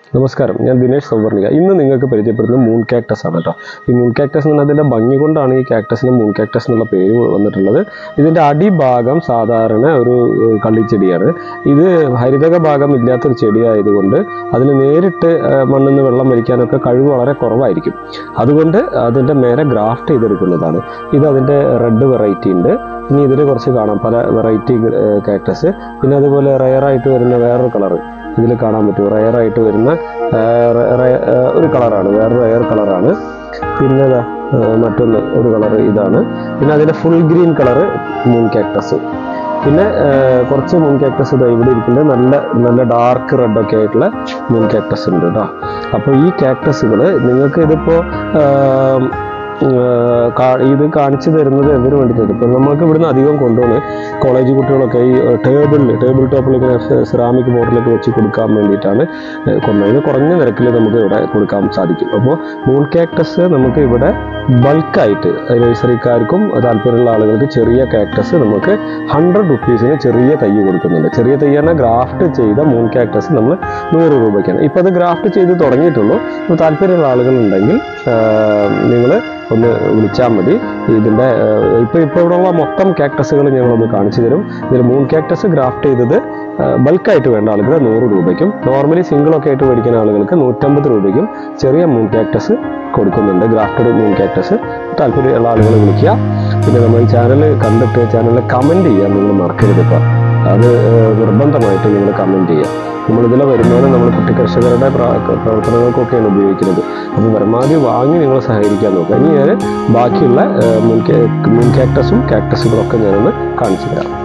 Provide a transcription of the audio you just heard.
നമസ്കാരം ഞാൻ ദിനേഷ് സൗവർണിക ഇന്ന് നിങ്ങൾക്ക് പരിചയപ്പെടുന്നത് മൂൺ കാക്ടസ് ആണ് കേട്ടോ ഈ മൂൺ കാക്ടസ് എന്ന് അതിൻ്റെ ഭംഗി കൊണ്ടാണ് ഈ കാക്ടസിന് മൂൺ കാക്ടസ് എന്നുള്ള പേര് വന്നിട്ടുള്ളത് ഇതിൻ്റെ അടിഭാഗം സാധാരണ ഒരു ഏഹ്, കള്ളിച്ചെടിയാണ് ഇത് ഹരിതക ഭാഗം ഇല്ലാത്തൊരു ചെടിയായതുകൊണ്ട് അതിന് നേരിട്ട് ഏഹ്, മണ്ണിൽ നിന്ന് വെള്ളം വലിക്കാനൊക്കെ കഴിവ് വളരെ കുറവായിരിക്കും അതുകൊണ്ട് അതിൻ്റെ മേലെ ഗ്രാഫ്റ്റ് ചെയ്തെടുക്കുന്നതാണ് ഇത് അതിൻ്റെ റെഡ് വെറൈറ്റി ഉണ്ട് ഇനി ഇതിൽ കുറച്ച് കാണാം പല വെറൈറ്റി കാക്ടസ് പിന്നെ അതുപോലെ റയറായിട്ട് വരുന്ന വേറൊരു കളറ് ഇതിൽ കാണാൻ പറ്റും റയറായിട്ട് വരുന്ന ആ, റ- റ- ആ, ഒരു കളറാണ് വേറെ റയർ കളറാണ് പിന്നെ ദാ, ആ, മറ്റൊന്ന് ഒരു കളർ ഇതാണ് പിന്നെ അതിൻ്റെ full green colour moon cactus പിന്നെ ആ, കുറച്ച് മൂൺ കാക്ടസ് ഇതാ ഇവിടെ ഇരിക്കുന്നത് നല്ല നല്ല ഡാർക്ക് റെഡ് ഒക്കെ ആയിട്ടുള്ള മൂൺ കാക്ടസ് ഉണ്ട് കേട്ടോ അപ്പോൾ ഈ കാക്ടസുകൾ നിങ്ങൾക്ക് ഇതിപ്പോൾ ഇത് കാണിച്ചു തരുന്നത് എന്തിനു വേണ്ടിയിട്ടാണ് ഇപ്പം നമ്മൾക്ക് ഇവിടുന്ന് അധികം കൊണ്ടുപോകുന്നത് കോളേജ് കുട്ടികളൊക്കെ ഈ ടേബിളിൽ ടേബിൾ ടോപ്പിൽ ഇങ്ങനെ സെറാമിക് ബോർഡിലേക്ക് വെച്ച് കൊടുക്കാൻ വേണ്ടിയിട്ടാണ് ഏഹ് കൊണ്ടുപോകുന്നത് കുറഞ്ഞ നിരക്കിൽ നമുക്ക് ഇവിടെ കൊടുക്കാൻ സാധിക്കും അപ്പോൾ മൂൺ കാക്ടസ് നമുക്ക് ഇവിടെ ബൾക്കായിട്ട് നഴ്സറിക്കാർക്കും താല്പര്യമുള്ള ആളുകൾക്ക് ചെറിയ കാക്ടസ് നമുക്ക് ഹൺഡ്രഡ് റുപ്പീസിന് ചെറിയ തൈ കൊടുക്കുന്നുണ്ട് ചെറിയ തൈയാണ് ഗ്രാഫ്റ്റ് ചെയ്ത മൂൺ കാക്ടസ് നമ്മൾ നൂറ് രൂപയ്ക്കാണ് ഇപ്പോൾ അത് ഗ്രാഫ്റ്റ് ചെയ്ത് തുടങ്ങിയിട്ടുള്ളൂ അപ്പോൾ താല്പര്യമുള്ള ആളുകളുണ്ടെങ്കിൽ നിങ്ങൾ ഒന്ന് വിളിച്ചാൽ മതി ഇതിൻ്റെ ഇപ്പോൾ ഇപ്പോൾ ഇവിടെയുള്ള മൊത്തം കാക്ടസുകൾ ഞങ്ങളൊന്ന് കാണിച്ചു തരും ഇതിൽ മൂൺ കാക്ടസ് ഗ്രാഫ്റ്റ് ചെയ്തത് ബൾക്കായിട്ട് വേണ്ട ആളുകൾ നൂറ് രൂപയ്ക്കും നോർമലി സിംഗിളൊക്കെ ആയിട്ട് മേടിക്കുന്ന ആളുകൾക്ക് നൂറ്റമ്പത് രൂപയ്ക്കും ചെറിയ മൂൺ കാക്ടസ് കൊടുക്കുന്നുണ്ട് ഗ്രാഫ്റ്റഡ് മൂൺ കാക്ടസ് താല്പര്യമുള്ള ആളുകൾ വിളിക്കുക പിന്നെ നമ്മൾ ഈ ചാനൽ കണ്ടിട്ട് ചാനലിൽ കമൻറ്റ് ചെയ്യാൻ നിങ്ങൾ മറക്കരുത് കേട്ടോ അത് ഏഹ്, നിർബന്ധമായിട്ട് നിങ്ങൾ കമൻറ്റ് ചെയ്യുക നമ്മൾ ഇതിലെ വരുമാനം നമ്മൾ കുട്ടി കർഷകരുടെ പ്ര- പ്രവർത്തനങ്ങൾക്കൊക്കെയാണ് ഉപയോഗിക്കുന്നത് അപ്പോൾ പരമാവധി വാങ്ങി നിങ്ങൾ സഹകരിക്കാൻ നോക്കുക ഇനി ഞാൻ ബാക്കിയുള്ള ഏഹ്, മുൻ കാ- മുൻ കാക്ടസും കാക്ടസുകളൊക്കെ ഞാനൊന്ന് കാണിച്ചു തരാം